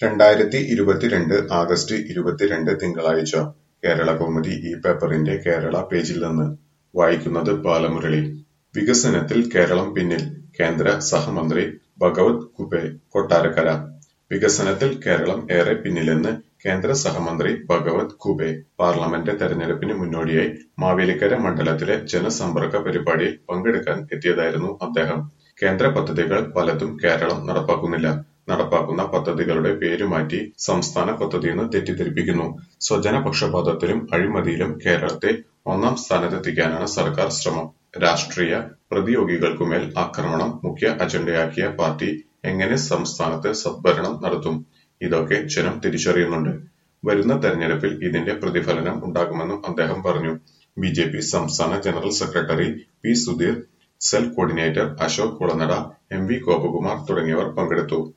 രണ്ടായിരത്തി ഇരുപത്തിരണ്ട് ആഗസ്റ്റ് ഇരുപത്തിരണ്ട് തിങ്കളാഴ്ച കേരളകൗമുദി ഈ പേപ്പറിന്റെ കേരള പേജിൽ നിന്ന് വായിക്കുന്നത് ബാലമുരളി വികസനത്തിൽ കേരളം പിന്നിൽ കേന്ദ്ര സഹമന്ത്രി ഭഗവത് കുബെ കൊട്ടാരക്കര വികസനത്തിൽ കേരളം ഏറെ പിന്നിലെന്ന് കേന്ദ്ര സഹമന്ത്രി ഭഗവത് ഖുബെ പാർലമെന്റ് തെരഞ്ഞെടുപ്പിന് മുന്നോടിയായി മാവേലിക്കര മണ്ഡലത്തിലെ ജനസമ്പർക്ക പരിപാടിയിൽ പങ്കെടുക്കാൻ എത്തിയതായിരുന്നു അദ്ദേഹം കേന്ദ്ര പദ്ധതികൾ പലതും കേരളം നടപ്പാക്കുന്നില്ല നടപ്പാക്കുന്ന പദ്ധതികളുടെ പേര് മാറ്റി സംസ്ഥാന പദ്ധതിയെന്ന് തെറ്റിദ്ധരിപ്പിക്കുന്നു സ്വജന പക്ഷപാതത്തിലും അഴിമതിയിലും കേരളത്തെ ഒന്നാം സ്ഥാനത്തെത്തിക്കാനാണ് സർക്കാർ ശ്രമം രാഷ്ട്രീയ പ്രതിയോഗികൾക്കുമേൽ ആക്രമണം മുഖ്യ അജണ്ടയാക്കിയ പാർട്ടി എങ്ങനെ സംസ്ഥാനത്ത് സദ്ഭരണം നടത്തും ഇതൊക്കെ ജനം തിരിച്ചറിയുന്നുണ്ട് വരുന്ന തെരഞ്ഞെടുപ്പിൽ ഇതിന്റെ പ്രതിഫലനം ഉണ്ടാകുമെന്നും അദ്ദേഹം പറഞ്ഞു ബി ജെ പി സംസ്ഥാന general secretary P Sudheer cell coordinator Ashok Kulanada M V Gopakumar തുടങ്ങിയവർ പങ്കെടുത്തു